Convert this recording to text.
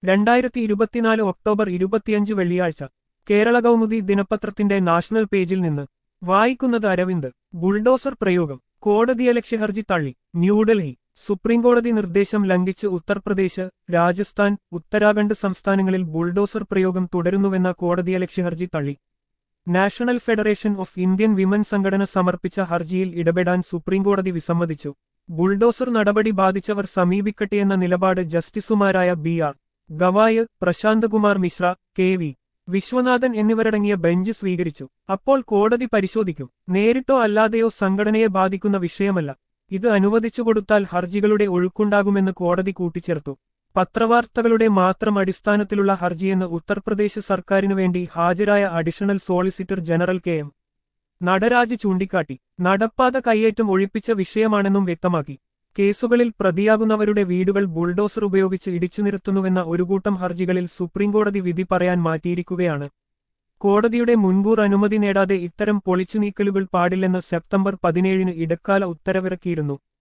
രണ്ടായിരത്തി ഇരുപത്തിനാല് ഒക്ടോബർ ഇരുപത്തിയഞ്ച് വെള്ളിയാഴ്ച കേരള കൗമുദി ദിനപത്രത്തിന്റെ നാഷണൽ പേജിൽ നിന്ന് വായിക്കുന്നത് അരവിന്ദ് ബുൾഡോസർ പ്രയോഗം കോടതിയലക്ഷ്യ ഹർജി തള്ളി ന്യൂഡൽഹി സുപ്രീംകോടതി നിർദ്ദേശം ലംഘിച്ച് ഉത്തർപ്രദേശ് രാജസ്ഥാൻ ഉത്തരാഖണ്ഡ് സംസ്ഥാനങ്ങളിൽ ബുൾഡോസർ പ്രയോഗം തുടരുന്നുവെന്ന കോടതിയലക്ഷ്യ ഹർജി തള്ളി National Federation of Indian Women സംഘടന സമർപ്പിച്ച ഹർജിയിൽ ഇടപെടാൻ സുപ്രീംകോടതി വിസമ്മതിച്ചു ബുൾഡോസർ നടപടി ബാധിച്ചവർ സമീപിക്കട്ടെയെന്ന നിലപാട് ജസ്റ്റിസുമാരായ B R Gavai Prashant Kumar Mishra K V Viswanathan എന്നിവരടങ്ങിയ ബെഞ്ച് സ്വീകരിച്ചു അപ്പോൾ കോടതി പരിശോധിക്കും നേരിട്ടോ അല്ലാതെയോ സംഘടനയെ ബാധിക്കുന്ന വിഷയമല്ല ഇത് അനുവദിച്ചു കൊടുത്താൽ ഹർജികളുടെ ഒഴുക്കുണ്ടാകുമെന്ന് കോടതി കൂട്ടിച്ചേർത്തു പത്രവാർത്തകളുടെ മാത്രം അടിസ്ഥാനത്തിലുള്ള ഹർജിയെന്ന് ഉത്തർപ്രദേശ് സർക്കാരിനു വേണ്ടി ഹാജരായ additional solicitor general K M Nataraj ചൂണ്ടിക്കാട്ടി നടപ്പാത കയ്യേറ്റം ഒഴിപ്പിച്ച വിഷയമാണെന്നും വ്യക്തമാക്കി കേസുകളിൽ പ്രതിയാകുന്നവരുടെ വീടുകൾ ബുൾഡോസർ ഉപയോഗിച്ച് ഇടിച്ചു നിരത്തുന്നുവെന്ന ഒരു കൂട്ടം ഹർജികളിൽ സുപ്രീംകോടതി വിധി പറയാൻ മാറ്റിയിരിക്കുകയാണ് കോടതിയുടെ മുൻകൂർ അനുമതി നേടാതെ ഇത്തരം പൊളിച്ചുനീക്കലുകൾ പാടില്ലെന്ന് സെപ്റ്റംബർ പതിനേഴിന് ഇടക്കാല ഉത്തരവിറക്കിയിരുന്നു